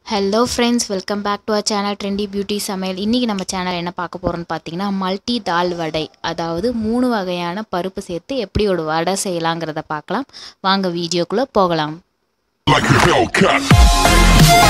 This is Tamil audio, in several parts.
Hello friends welcome back to a channel trendy beauty சமையல் இன்றைக்கி நம்ம சேனல் என்ன பார்க்க போகிறோம்னு பார்த்தீங்கன்னா மல்டி தால் வடை அதாவது மூணு வகையான பருப்பு சேர்த்து எப்படி ஒரு வடை செய்யலாங்கிறத பார்க்கலாம் வாங்க வீடியோக்குள்ளே போகலாம் like a Hellcat.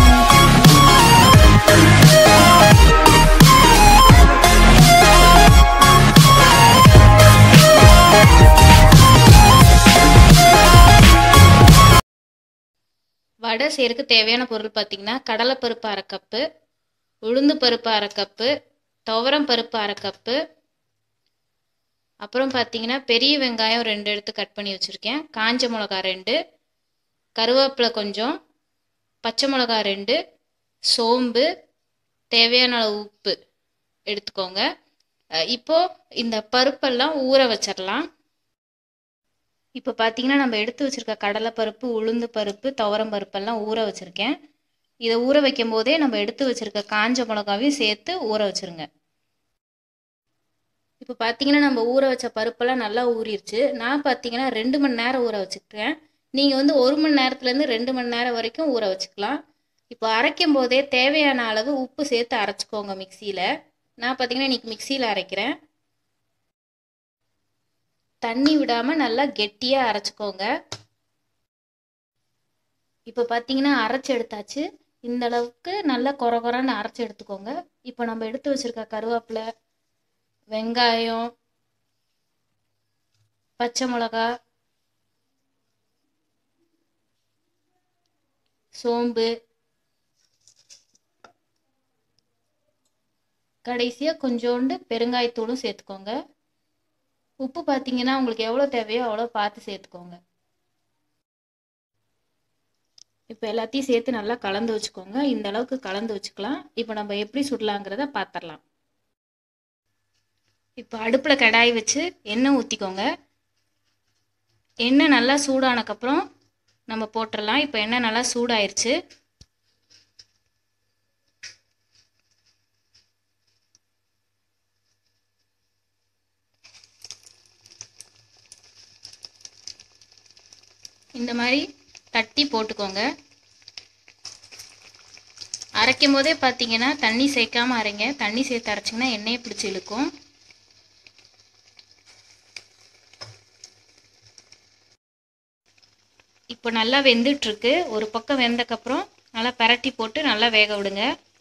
வடை செய்யறதுக்கு தேவையான பொருள் பார்த்தீங்கன்னா கடலைப்பருப்பு அரை கப்பு உளுந்து பருப்பு அரை கப்பு துவரம் பருப்பு அரை கப்பு அப்புறம் பார்த்தீங்கன்னா பெரிய வெங்காயம் ரெண்டு எடுத்து கட் பண்ணி வச்சுருக்கேன் காஞ்ச மிளகா ரெண்டு கருவேப்பிலை கொஞ்சம் பச்சை மிளகா ரெண்டு சோம்பு தேவையான அளவு உப்பு எடுத்துக்கோங்க அஹ் இப்போ இந்த பருப்பெல்லாம் ஊற வச்சிடலாம் இப்போ பார்த்தீங்கன்னா நம்ம எடுத்து வச்சிருக்க கடலைப்பருப்பு உளுந்து பருப்பு துவரம் பருப்பெல்லாம் ஊற வச்சுருக்கேன் இதை ஊற வைக்கும் போதே நம்ம எடுத்து வச்சிருக்க காஞ்ச மிளகாவையும் சேர்த்து ஊற வச்சிருங்க இப்போ பார்த்தீங்கன்னா நம்ம ஊற வச்ச பருப்பெல்லாம் நல்லா ஊறிடுச்சு நான் பார்த்தீங்கன்னா ரெண்டு மணி நேரம் ஊற வச்சுக்கிறேன் நீங்கள் வந்து ஒரு மணி நேரத்துலேருந்து ரெண்டு மணி நேரம் வரைக்கும் ஊற வச்சுக்கலாம் இப்போ அரைக்கும் போதே தேவையான அளவு உப்பு சேர்த்து அரைச்சிக்கோங்க மிக்சியில் நான் பார்த்தீங்கன்னா இன்னைக்கு மிக்சியில் அரைக்கிறேன் தண்ணி விடாமல் நல்லா கெட்டியாக அரைச்சிக்கோங்க இப்போ பார்த்தீங்கன்னா அரைச்சி எடுத்தாச்சு இந்த அளவுக்கு நல்லா கொர கொரன்னு அரைச்சி எடுத்துக்கோங்க இப்போ நம்ம எடுத்து வச்சிருக்க கருவேப்பிலை வெங்காயம் பச்சை மிளகா சோம்பு கடைசியாக கொஞ்சோண்டு பெருங்காயத்தூளும் சேர்த்துக்கோங்க உப்பு பார்த்தீங்கன்னா உங்களுக்கு எவ்வளோ தேவையோ அவ்வளோ பார்த்து சேர்த்துக்கோங்க இப்போ எல்லாத்தையும் சேர்த்து நல்லா கலந்து வச்சுக்கோங்க இந்த அளவுக்கு கலந்து வச்சுக்கலாம் இப்போ நம்ம எப்படி சுடலாங்கிறத பார்த்துடலாம் இப்போ அடுப்பில் கடாய் வச்சு எண்ணெய் ஊற்றிக்கோங்க எண்ணெய் நல்லா சூடானக்கப்புறம் நம்ம போட்டுடலாம் இப்போ எண்ணெய் நல்லா சூடாயிருச்சு இந்த மாதிரி தட்டி போட்டுக்கோங்க அரைக்கும் போதே பார்த்தீங்கன்னா தண்ணி சேர்க்காம அரைங்க தண்ணி சேர்த்து அரைச்சிங்கன்னா எண்ணெயை பிடிச்சி இழுக்கும் இப்போ நல்லா வெந்துட்டுருக்கு ஒரு பக்கம் வெந்தக்கப்புறம் நல்லா பரட்டி போட்டு நல்லா வேக விடுங்க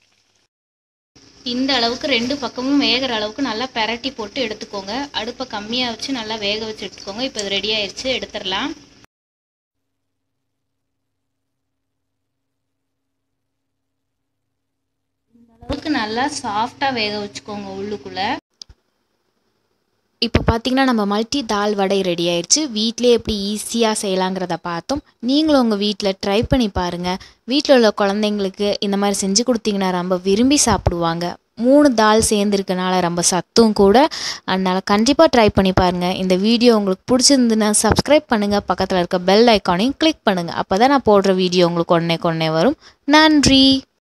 இந்த அளவுக்கு ரெண்டு பக்கமும் வேகிற அளவுக்கு நல்லா பரட்டி போட்டு எடுத்துக்கோங்க அடுப்பை கம்மியாக வச்சு நல்லா வேக வச்சு எடுத்துக்கோங்க இப்போ இது ரெடி ஆயிடுச்சு எடுத்துடலாம் அளவுக்கு நல்லா சாஃப்டாக வேக வச்சுக்கோங்க உள்ளுக்குள்ளே இப்போ பார்த்தீங்கன்னா நம்ம மல்டி தால் வடை ரெடி ஆயிடுச்சு வீட்டிலே எப்படி ஈஸியாக செய்யலாங்கிறத பார்த்தோம் நீங்களும் உங்கள் வீட்டில் ட்ரை பண்ணி பாருங்கள் வீட்டில் உள்ள குழந்தைங்களுக்கு இந்த மாதிரி செஞ்சு கொடுத்தீங்கன்னா ரொம்ப விரும்பி சாப்பிடுவாங்க மூணு தால் சேர்ந்துருக்கனால ரொம்ப சத்தும் கூட அதனால் கண்டிப்பாக ட்ரை பண்ணி பாருங்கள் இந்த வீடியோ உங்களுக்கு பிடிச்சிருந்துன்னா சப்ஸ்கிரைப் பண்ணுங்கள் பக்கத்தில் இருக்க பெல் ஐக்கானையும் கிளிக் பண்ணுங்கள் அப்போ தான் நான் போடுற வீடியோ உங்களுக்கு ஒன்றே கொன்னே வரும் நன்றி